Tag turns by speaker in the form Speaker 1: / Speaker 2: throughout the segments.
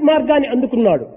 Speaker 1: మార్గాన్ని అందుకున్నాడు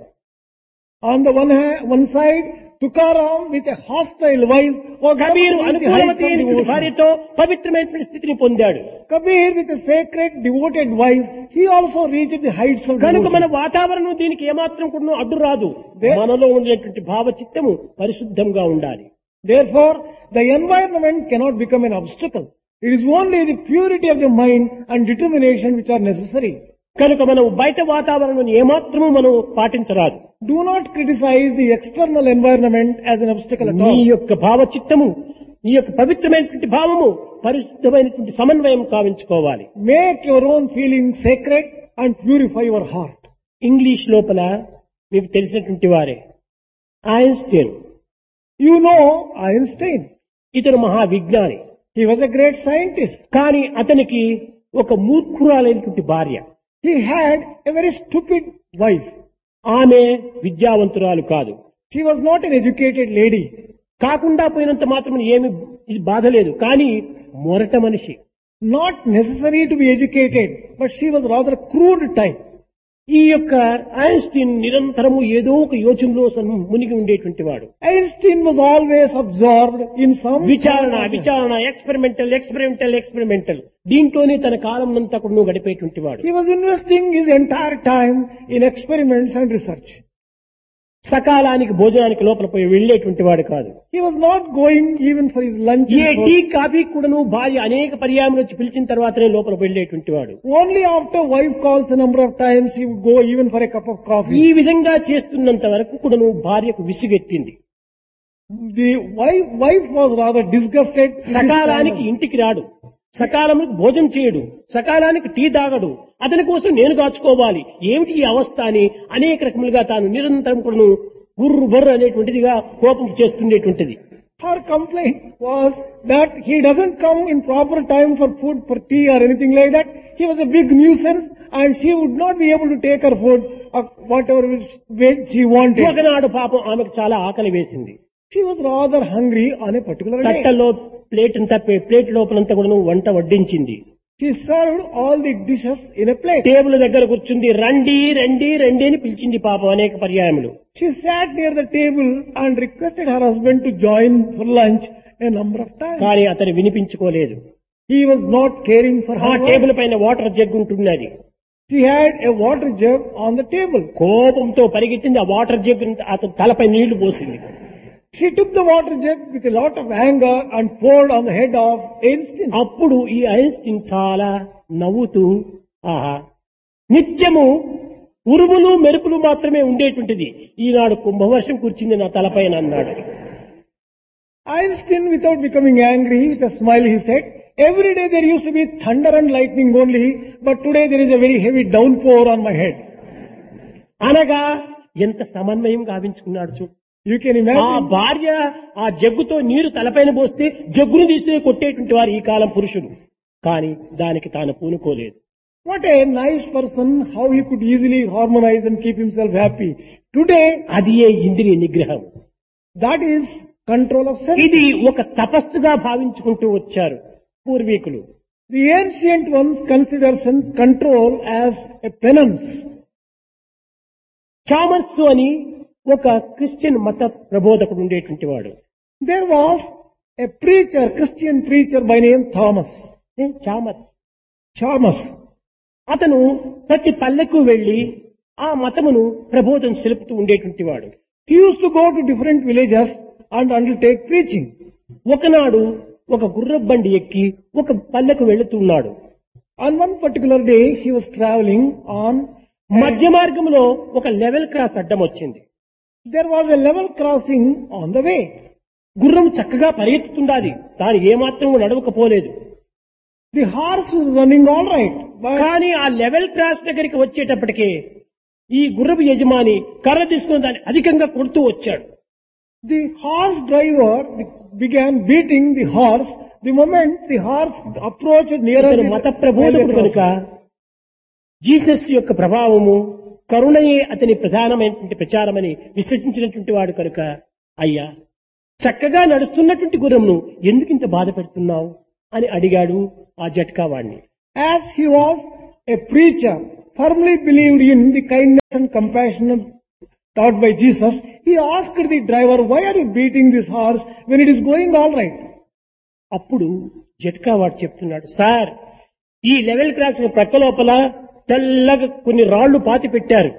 Speaker 2: On the one hand, one side, Tukaram with a hostile wife was
Speaker 1: Kabir
Speaker 2: able to reach the heights
Speaker 1: అనుకూలవతి
Speaker 2: of
Speaker 1: అయినటువంటి
Speaker 2: devotion.
Speaker 1: భార్యతో పవిత్రమైనటువంటి స్థితిని పొందాడు
Speaker 2: Kabir with a sacred, devoted wife, he also reached the heights of
Speaker 1: కనుక మన
Speaker 2: devotion.
Speaker 1: వాతావరణం దీనికి ఏమాత్రం కూడా అడ్డు రాదు
Speaker 2: దే-
Speaker 1: మనలో ఉండేటువంటి భావచిత్తము పరిశుద్ధంగా ఉండాలి
Speaker 2: Therefore, the environment cannot become an obstacle. It is only the purity of the mind and determination which are necessary.
Speaker 1: కనుక మనం బయట వాతావరణం ఏమాత్రము మనం పాటించరాదు
Speaker 2: Do not criticize the external environment as an obstacle at
Speaker 1: నీ
Speaker 2: all.
Speaker 1: యొక్క భావచిత్తము నీ యొక్క పవిత్రమైనటువంటి భావము పరిశుద్ధమైనటువంటి సమన్వయం కావించుకోవాలి
Speaker 2: Make your own feelings sacred and purify your heart.
Speaker 1: English లోపల మీకు తెలిసినటువంటి వారే ఐన్స్టీన్
Speaker 2: You know Einstein.
Speaker 1: ఇతను మహా విజ్ఞాని
Speaker 2: He was a great scientist.
Speaker 1: కానీ అతనికి ఒక మూర్ఖురాలైనటువంటి భార్య
Speaker 2: He had a very stupid wife.
Speaker 1: ఆమె విద్యావంతురాలు కాదు
Speaker 2: She was not an educated lady.
Speaker 1: కాకుండా పోయినంత మాత్రం ఏమి ఇది బాధ లేదు కానీ మొరట మనిషి
Speaker 2: Not necessary to be educated, but she was rather crude type.
Speaker 1: ఈ యొక్క ఐన్స్టీన్ నిరంతరము ఏదో ఒక యోచనలో సన్- మునిగి ఉండేటువంటి వాడు
Speaker 2: Einstein was always absorbed in some
Speaker 1: విచారణ విచారణ ఎక్స్పెరిమెంటల్ ఎక్స్పెరిమెంటల్ ఎక్స్పెరిమెంటల్ దీంట్లోనే తన కాలం అంతా కూడా గడిపేటువంటి వాడు
Speaker 2: He was investing his entire time in experiments and research.
Speaker 1: సకాలానికి భోజనానికి లోపల పోయి వెళ్లేటువంటి వాడు కాదు
Speaker 2: He was not going even for his lunch.
Speaker 1: ఏ
Speaker 2: and
Speaker 1: టీ
Speaker 2: for-
Speaker 1: కాఫీ కూడాను భార్య అనేక పర్యాయములు వచ్చి పిలిచిన తర్వాతనే లోపల వెళ్లేటువంటి వాడు
Speaker 2: Only after wife calls a number of times he would go even for a cup of
Speaker 1: ఈ
Speaker 2: coffee.
Speaker 1: విధంగా చేస్తున్నంత వరకు కూడాను భార్యకు విసుగెత్తింది
Speaker 2: The wife, wife was rather disgusted. with this
Speaker 1: సకాలానికి
Speaker 2: kind of-
Speaker 1: ఇంటికి రాడు సకాలానికి భోజనం చేయడు సకాలానికి టీ తాగడు అతని కోసం నేను కాచుకోవాలి ఏమిటి ఈ అవస్థ అని అనేక రకములుగా తాను నిరంతరం కూడాను గుర్రు బర్రు అనేటువంటిదిగా కోపం చేస్తుండేటువంటిది
Speaker 2: Her complaint was that he doesn't come in proper time for food, for tea or anything like that. He was a big nuisance and she would not be able to take her food of whatever which way she wanted.
Speaker 1: ఒకనాడు పాపం ఆమెకు చాలా ఆకలి వేసింది
Speaker 2: She was rather hungry on a particular day.
Speaker 1: తట్టలో plate అంతా పే- plate లోపలంతా కూడా వంట వడ్డించింది
Speaker 2: She served all the dishes in a plate.
Speaker 1: Table దగ్గర కూర్చుంది రండి రండి రండి అని పిలిచింది పాపం అనేక పర్యాయములు
Speaker 2: She sat near the table and requested her husband to join for lunch a number of times.
Speaker 1: కానీ అతను వినిపించుకోలేదు
Speaker 2: He was not caring for
Speaker 1: ఆ
Speaker 2: her.
Speaker 1: టేబుల్ పైన వాటర్ జగ్ ఉంటున్నది
Speaker 2: She had a water jug on the table.
Speaker 1: కోపంతో పరిగెత్తింది ఆ water jug అతని తలపై నీళ్లు పోసింది
Speaker 2: She took the water jug with a lot of anger and poured on the head of Einstein.
Speaker 1: అప్పుడు ఈ ఐన్స్టీన్ చాలా నవ్వుతూ ఆహా నిత్యము ఉరుములు మెరుపులు మాత్రమే ఉండేటువంటిది ఈనాడు కుంభవర్షం కూర్చుంది నా తలపైన అన్నాడు
Speaker 2: Einstein, without becoming angry, with a smile, he said, Every day there used to be thunder and lightning only, but today there is a very heavy downpour on my head.
Speaker 1: అనగా ఎంత సమన్వయం గావించుకున్నాడు చూడు
Speaker 2: You can
Speaker 1: ఆ
Speaker 2: imagine.
Speaker 1: భార్య ఆ జగ్గుతో నీరు తలపైన పోస్తే జగ్గును తీసి కొట్టేటువంటి వారు ఈ కాలం పురుషుడు కానీ దానికి తాను పూనుకోలేదు
Speaker 2: What a nice person, how he could easily harmonize and keep himself happy. Today,
Speaker 1: అది ఏ ఇంద్రియ నిగ్రహం
Speaker 2: that is control of sense.
Speaker 1: ఇది ఒక తపస్సుగా భావించుకుంటూ వచ్చారు పూర్వీకులు
Speaker 2: The ancient ones consider sense control as a penance.
Speaker 1: Chalmers అని ఒక క్రిస్టియన్ మత ప్రబోధకుడు ఉండేటువంటి వాడు
Speaker 2: There was a preacher, Christian preacher by name Thomas.
Speaker 1: A, చామర్
Speaker 2: Chalmers.
Speaker 1: అతను ప్రతి పల్లెకు వెళ్లి ఆ మతమును ప్రబోధం సెలుపుతూ ఉండేటువంటి వాడు
Speaker 2: He used to go to different villages and undertake preaching.
Speaker 1: ఒకనాడు ఒక గుర్రబండి ఎక్కి ఒక పల్లెకు వెళుతున్నాడు
Speaker 2: On one particular day, he was traveling on,
Speaker 1: మధ్య మార్గంలో ఒక లెవెల్ క్రాస్ అడ్డం వచ్చింది
Speaker 2: there was a level crossing on the way.
Speaker 1: గుర్రం చక్కగా పరిగెత్తుతుండాలి తాను ఏమాత్రం నడవకపోలేదు
Speaker 2: The horse was running all right, but
Speaker 1: కానీ ఆ లెవెల్ క్రాస్ దగ్గరికి వచ్చేటప్పటికే ఈ గుర్రపు యజమాని కర్ర తీసుకుని దాన్ని అధికంగా కొడుతూ వచ్చాడు
Speaker 2: the horse driver began beating the horse the moment the horse approached nearer
Speaker 1: ఇతను
Speaker 2: the
Speaker 1: మత
Speaker 2: railway
Speaker 1: ప్రబోధకుడు కనుక
Speaker 2: crossing.
Speaker 1: జీసస్ యొక్క ప్రభావము కరుణయే అతని ప్రధానమైనటువంటి ప్రచారమని విశ్వసించినటువంటి వాడు కనుక అయ్యా చక్కగా నడుస్తున్నటువంటి గుర్రంను ఎందుకు ఇంత బాధ పెడుతున్నావు అని అడిగాడు ఆ జట్కా వాడిని
Speaker 2: As he was a preacher firmly believed in the kindness and compassion taught by Jesus, he asked the driver, why are you beating this horse when it is going all right?
Speaker 1: అప్పుడు జట్కా వాడు చెప్తున్నాడు sir ఈ level cross ప్రక్క లోపల తెల్లగా కొన్ని రాళ్లు పాతి పెట్టారు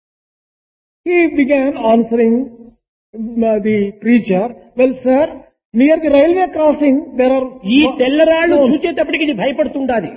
Speaker 2: He began answering uh, the preacher, well sir, near the railway crossing there are
Speaker 1: ఈ తెల్ల రాళ్లు
Speaker 2: stones.
Speaker 1: చూసేటప్పటికి ఇది భయపడుతుండాలి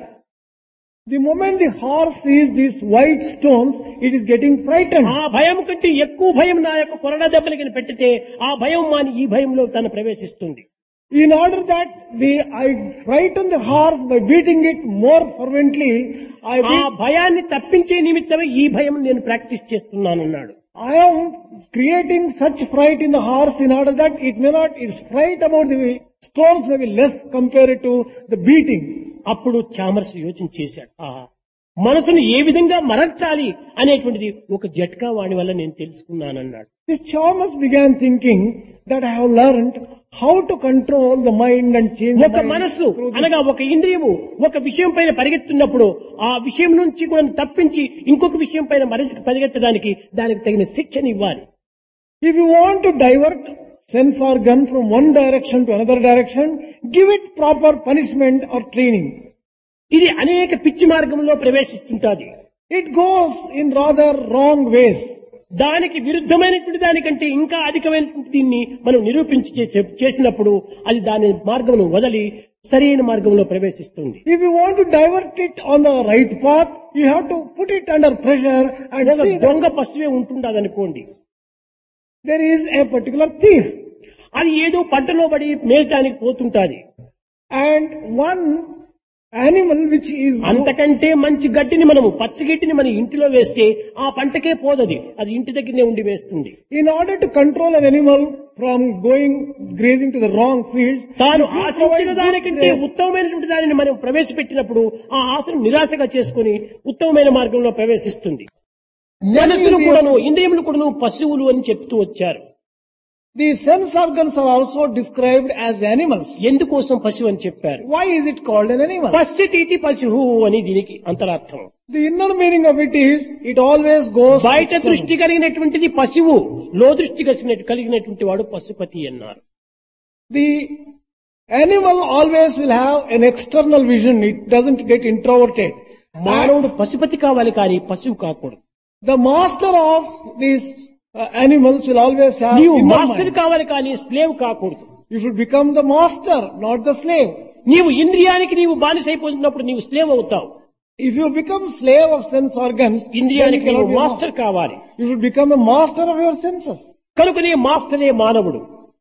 Speaker 2: The moment the horse sees these white stones, it is getting frightened.
Speaker 1: ఆ భయం కంటే ఎక్కువ భయం నా యొక్క కొరడా దెబ్బలకి పెట్టితే ఆ భయం మాని ఈ భయంలో తను ప్రవేశిస్తుంది
Speaker 2: In order that the I frighten the horse by beating it more fervently, I
Speaker 1: ఆ
Speaker 2: beat,
Speaker 1: భయాన్ని తప్పించే నిమిత్తమే ఈ భయం నేను ప్రాక్టీస్ చేస్తున్నానన్నాడు
Speaker 2: I am creating such fright in the horse in order that it may not its fright about the stones may be less compared to the beating.
Speaker 1: అప్పుడు Chalmers యోచన చేశాడు ఆహా మనసును ఏ విధంగా మరల్చాలి అనేటువంటిది ఒక జట్కా వాణి వల్ల నేను తెలుసుకున్నానన్నాడు
Speaker 2: This Chalmers began thinking that I have learned how to control the mind and change the
Speaker 1: ఒక
Speaker 2: mind
Speaker 1: మనస్సు
Speaker 2: through this.
Speaker 1: అనగా ఒక ఇంద్రియము ఒక విషయం పైన పరిగెత్తున్నప్పుడు ఆ విషయం నుంచి కూడా తప్పించి ఇంకొక విషయం పైన మరింత పరిగెత్తడానికి దానికి తగిన శిక్షణ ఇవ్వాలి
Speaker 2: If you want to divert sense organ from one direction to another direction, give it proper punishment or training.
Speaker 1: ఇది అనేక పిచ్చి మార్గంలో ప్రవేశిస్తుంటాది
Speaker 2: It goes in rather wrong ways.
Speaker 1: దానికి విరుద్ధమైనటువంటి దానికంటే ఇంకా అధికమైనటువంటి దీన్ని మనం నిరూపించి చే- చేసినప్పుడు అది దాని మార్గమును వదలి సరైన మార్గంలో ప్రవేశిస్తుంది
Speaker 2: If you want to divert it on the right path, you have to put it under pressure and
Speaker 1: ఒక
Speaker 2: see that
Speaker 1: దొంగ పశువే ఉంటుండదనుకోండి
Speaker 2: there is a particular thief
Speaker 1: అది ఏదో పంటలో పడి మేయటానికి పోతుంటాది
Speaker 2: and one animal which is
Speaker 1: అంతకంటే మంచి గడ్డిని మనము పచ్చగడ్డిని మన ఇంటిలో వేస్తే ఆ పంటకే పోదది అది ఇంటి దగ్గరనే ఉండి వేస్తుంది
Speaker 2: in order to control an animal from going grazing to the wrong fields,
Speaker 1: తాను
Speaker 2: if you
Speaker 1: ఆశించిన
Speaker 2: provide good
Speaker 1: దానికంటే
Speaker 2: grass,
Speaker 1: ఉత్తమమైనటువంటి దానిని మనం ప్రవేశపెట్టినప్పుడు ఆ ఆశను నిరాశగా చేసుకుని ఉత్తమమైన మార్గంలో ప్రవేశిస్తుంది మనసును కూడాను ఇంద్రియములు కూడాను పశువులు అని చెప్తూ వచ్చారు
Speaker 2: The sense organs are also described as animals.
Speaker 1: ఎందుకోసం పశువు అని చెప్పారు
Speaker 2: Why is it called an animal?
Speaker 1: పశ్చితీతి పశువు అని దీనికి అంతరార్థం
Speaker 2: The inner meaning of it is, it always goes
Speaker 1: బయట
Speaker 2: external.
Speaker 1: దృష్టి కలిగినటువంటిది పశువు లో దృష్టి కలిగిన- కలిగినటువంటి వాడు పశుపతి అన్నారు
Speaker 2: The animal always will have an external vision. It doesn't get introverted.
Speaker 1: మానవుడు పశుపతి కావాలి కానీ పశువు కాకూడదు
Speaker 2: The master of these uh, animals will always have
Speaker 1: నీవు
Speaker 2: inner
Speaker 1: మాస్టర్
Speaker 2: mind.
Speaker 1: కావాలి కానీ స్లేవ్ కాకూడదు
Speaker 2: You should become the master, not the slave.
Speaker 1: నీవు ఇంద్రియానికి నీవు బానిసైపోతున్నప్పుడు నీవు స్లేవ్ అవుతావు
Speaker 2: If you become slave of sense organs, then you
Speaker 1: ఇంద్రియానికి
Speaker 2: cannot
Speaker 1: నీవు
Speaker 2: be a
Speaker 1: మాస్టర్
Speaker 2: master.
Speaker 1: కావాలి
Speaker 2: You should become a master of your senses.
Speaker 1: కనుకనే మాస్టరే మానవుడు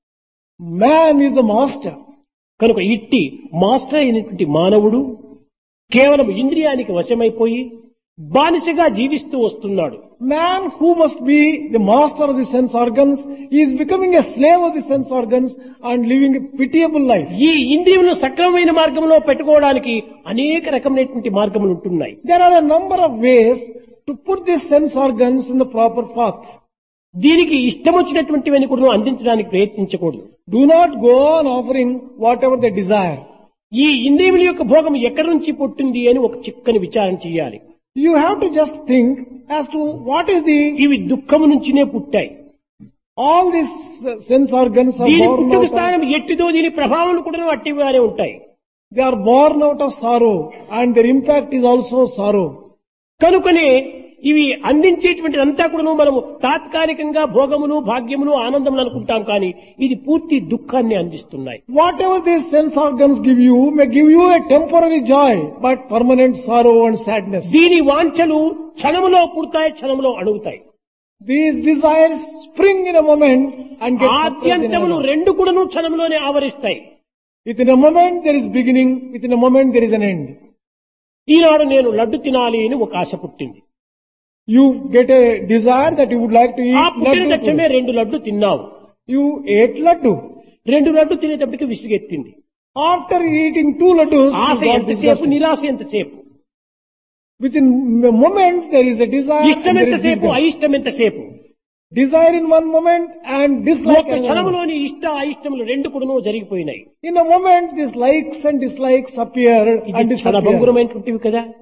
Speaker 2: Man is a master.
Speaker 1: కనుక ఇట్టి మాస్టర్ అయినటువంటి మానవుడు కేవలం ఇంద్రియానికి వశమైపోయి బానిసగా జీవిస్తూ వస్తున్నాడు
Speaker 2: Man who must be the master of the sense organs is becoming a slave of the sense organs and living a pitiable life.
Speaker 1: ఈ ఇంద్రియములను సక్రమమైన మార్గంలో పెట్టుకోవడానికి అనేక రకమైనటువంటి మార్గములు ఉంటున్నాయి
Speaker 2: There are a number of ways to put these sense organs in the proper path.
Speaker 1: దీనికి ఇష్టం వచ్చినటువంటివన్నీ కూడా అందించడానికి ప్రయత్నించకూడదు
Speaker 2: Do not go on offering whatever they desire.
Speaker 1: ఈ ఇంద్రియముల యొక్క భోగం ఎక్కడి నుంచి పుట్టింది అని ఒక చిక్కని విచారణ చేయాలి
Speaker 2: You have to just think as to what is the,
Speaker 1: ఇవి దుఃఖము నుంచినే పుట్టాయి
Speaker 2: all these uh, sense organs are
Speaker 1: దీని
Speaker 2: born
Speaker 1: పుట్టుక
Speaker 2: out of,
Speaker 1: స్థానం ఎట్టిదో దీని ప్రభావం కూడా అట్టిగానే ఉంటాయి
Speaker 2: they are born out of sorrow and their impact is also sorrow.
Speaker 1: కనుకనే ఇవి అందించేటువంటి అంతా కూడా మనము తాత్కాలికంగా భోగములు భాగ్యములు ఆనందములు అనుకుంటాం కానీ ఇది పూర్తి దుఃఖాన్ని అందిస్తున్నాయి
Speaker 2: Whatever these sense organs give you may give you a temporary joy, but permanent sorrow and sadness.
Speaker 1: దీని వాంఛలు క్షణములో పుడతాయి క్షణములో అడుగుతాయి
Speaker 2: These desires spring in a moment and get suppressed in
Speaker 1: ఆద్యంతములు
Speaker 2: another.
Speaker 1: రెండు కూడాను క్షణంలోనే ఆవరిస్తాయి
Speaker 2: Within a moment there is beginning, within a moment there is an end.
Speaker 1: ఈనాడు నేను లడ్డు తినాలి అని ఒక ఆశ పుట్టింది
Speaker 2: You get a desire that you would like to
Speaker 1: ఆ
Speaker 2: eat
Speaker 1: పుట్టిన
Speaker 2: laddu.
Speaker 1: తక్షణమే
Speaker 2: today.
Speaker 1: రెండు లడ్డు తిన్నావు
Speaker 2: You ate laddu.
Speaker 1: రెండు laddu తినేటప్పటికి విసుగెత్తింది
Speaker 2: After eating two laddus, you
Speaker 1: Asha
Speaker 2: got
Speaker 1: ఎంతసేపు
Speaker 2: disgusted.
Speaker 1: నిరాశ ఎంతసేపు
Speaker 2: Within a moment there is a desire
Speaker 1: ఇష్టం
Speaker 2: and there is
Speaker 1: ఎంతసేపు
Speaker 2: disgust.
Speaker 1: అయిష్టం ఎంతసేపు
Speaker 2: Desire in one moment and dislike
Speaker 1: ఒక
Speaker 2: in another.
Speaker 1: క్షణంలోని ఇష్ట అయిష్టములు రెండు కూడాను జరిగిపోయినాయి
Speaker 2: In a moment these likes and dislikes appear and
Speaker 1: ఇది
Speaker 2: disappear.
Speaker 1: క్షణభంగురమైనటువంటివి కదా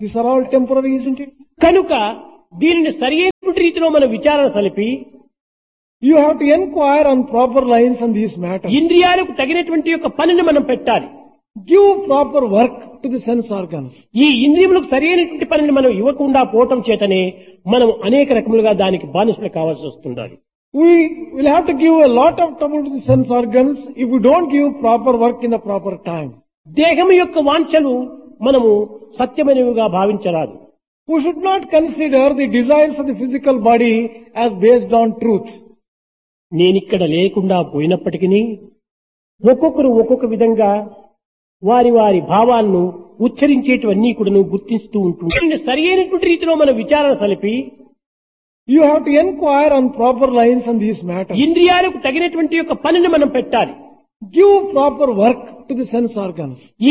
Speaker 2: These are all temporary, isn't it?
Speaker 1: కనుక దీనిని సరియైనటువంటి రీతిలో మనం విచారణ సలిపి
Speaker 2: You have to inquire on proper lines on these matters.
Speaker 1: ఇంద్రియాలకు తగినటువంటి యొక్క పనిని మనం పెట్టాలి
Speaker 2: Give proper work to the sense organs.
Speaker 1: ఈ ఇంద్రియములకు సరైనటువంటి పనిని మనం ఇవ్వకుండా పోవటం చేతనే మనం అనేక రకములుగా దానికి బానిసలు కావాల్సి వస్తుండాలి
Speaker 2: We will have to give a lot of trouble to the sense organs if we don't give proper work in the proper time.
Speaker 1: దేహం యొక్క వాంఛలు మనము సత్యమైనవిగా భావించరాదు
Speaker 2: We should not consider the desires of the physical body as based on truth.
Speaker 1: నేనిక్కడ లేకుండా పోయినప్పటికీ ఒక్కొక్కరు ఒక్కొక్క విధంగా వారి వారి భావాలను ఉచ్చరించేటివన్నీ కూడా గుర్తిస్తూ ఉంటుంది సరైనటువంటి రీతిలో మన విచారణ సలిపి
Speaker 2: You have to inquire on proper lines on these matters.
Speaker 1: ఇంద్రియాలకు తగినటువంటి యొక్క పనిని మనం పెట్టాలి
Speaker 2: Give proper work to the sense organs.
Speaker 1: ఈ